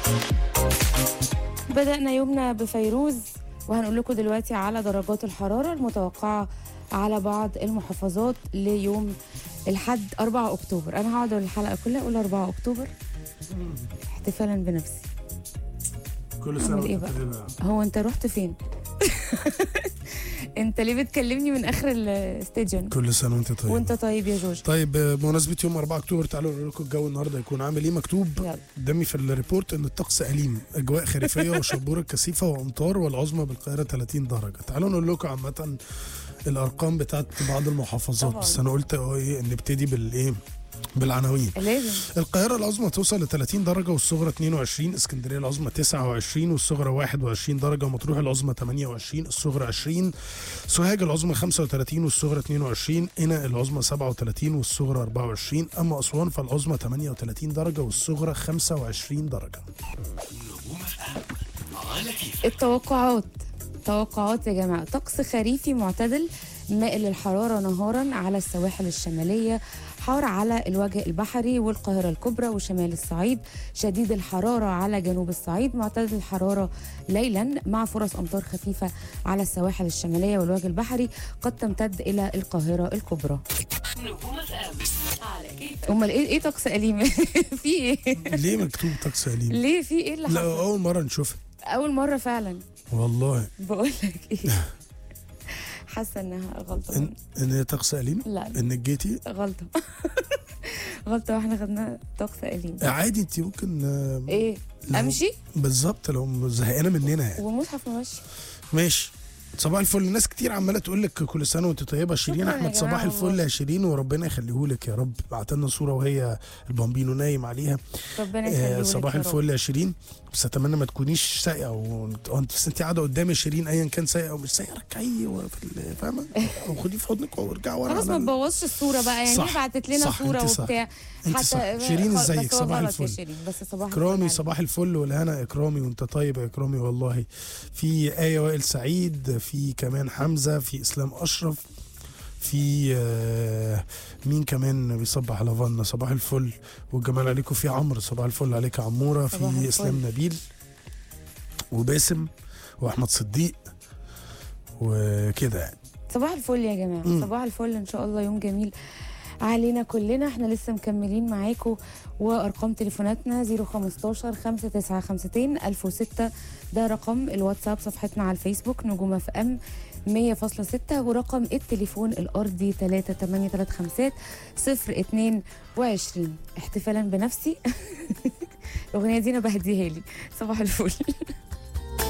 بدأنا يومنا بفيروز وهنقول لكم دلوقتي على درجات الحرارة المتوقعة على بعض المحافظات ليوم الحد 4 أكتوبر أنا هقعد الحلقة كلها أقول 4 أكتوبر احتفالا بنفسي كل أعمل سنه إيه وانت بقى؟ طيبة يا عم. هو أنت رحت فين؟ أنت ليه بتكلمني من آخر الستيجن كل سنه وانت طيب وأنت طيب يا جورج طيب آه، بمناسبه يوم 4 اكتوبر تعالوا نقول لكم الجو النهارده هيكون عامل ايه مكتوب يلا قدامي في الريبورت ان الطقس أليم اجواء خريفيه وشبوره كثيفه وامطار والعظمى بالقاهره 30 درجه تعالوا نقول لكم عامه الارقام بتاعت بعض المحافظات طبعاً. بس انا قلت اه ايه نبتدي بالايه بالعناوين لازم القاهرة العظمى توصل ل 30 درجة والصغرى 22 اسكندرية العظمى 29 والصغرى 21 درجة مطروح العظمى 28 الصغرى 20 سوهاج العظمى 35 والصغرى 22 قنا العظمى 37 والصغرى 24 أما أسوان فالعظمى 38 درجة والصغرى 25 درجة التوقعات توقعات يا جماعة طقس خريفي معتدل مائل للحرارة نهارا على السواحل الشمالية حار على الوجه البحري والقاهرة الكبرى وشمال الصعيد شديد الحرارة على جنوب الصعيد معتدل الحرارة ليلا مع فرص أمطار خفيفة على السواحل الشمالية والوجه البحري قد تمتد إلى القاهرة الكبرى نجوم اف ام على كيف أمال إيه إيه طقس أليم في إيه ليه مكتوب طقس أليم؟ ليه في إيه اللي لا حصل أول مرة نشوفها أول مرة فعلا والله بقول لك إيه حاسة إنها غلطة إن إن هي طقس أليم؟ لا لا إنك جيتي غلطة غلطة واحنا خدنا طقس أليم عادي أنت ممكن آه، ايه لو- امشي بالظبط لو زهقانة مننا يعني ومصحف ماشي ماشي صباح الفل ناس كتير عماله تقول لك كل سنه وانت طيبه شيرين شكراً يا احمد صباح جماعة الفل والله. يا شيرين وربنا يخليهولك يا رب بعت لنا صوره وهي البامبينو نايم عليها ربنا آه يخليك صباح الفل يا شيرين بس اتمنى ما تكونيش سايقه وانت وانت- بس انت قاعده قدام يا شيرين ايا كان سايقه او مش سايقه ركعي وفي ال- فاهمه او خديه في حضنك وارجعي ورا خلاص ما على ال- تبوظش الصوره بقى يعني صح، هي بعتت لنا صح، صوره انت صح. وبتاع انت صح. شيرين خلاص، ازيك؟ بس هو صباح غلط يا الفل. شيرين بس صباح الفل اكرامي عليك. صباح الفل والهنا اكرامي وانت طيب يا اكرامي والله في ايه وائل سعيد في كمان حمزه في اسلام اشرف في آه، مين كمان بيصبح على فانا صباح الفل والجمال عليكم في عمرو صباح الفل عليك يا عموره صباح في الفل. اسلام نبيل وباسم واحمد صديق وكده يعني صباح الفل يا جماعه مم. صباح الفل ان شاء الله يوم جميل علينا كلنا احنا لسه مكملين معاكم وارقام تليفوناتنا 015 5952 1006 ده رقم الواتساب صفحتنا على الفيسبوك نجوم اف ام 100.6 ورقم التليفون الارضي 3835 022 احتفالا بنفسي الاغنيه دي انا بهديها لي صباح الفل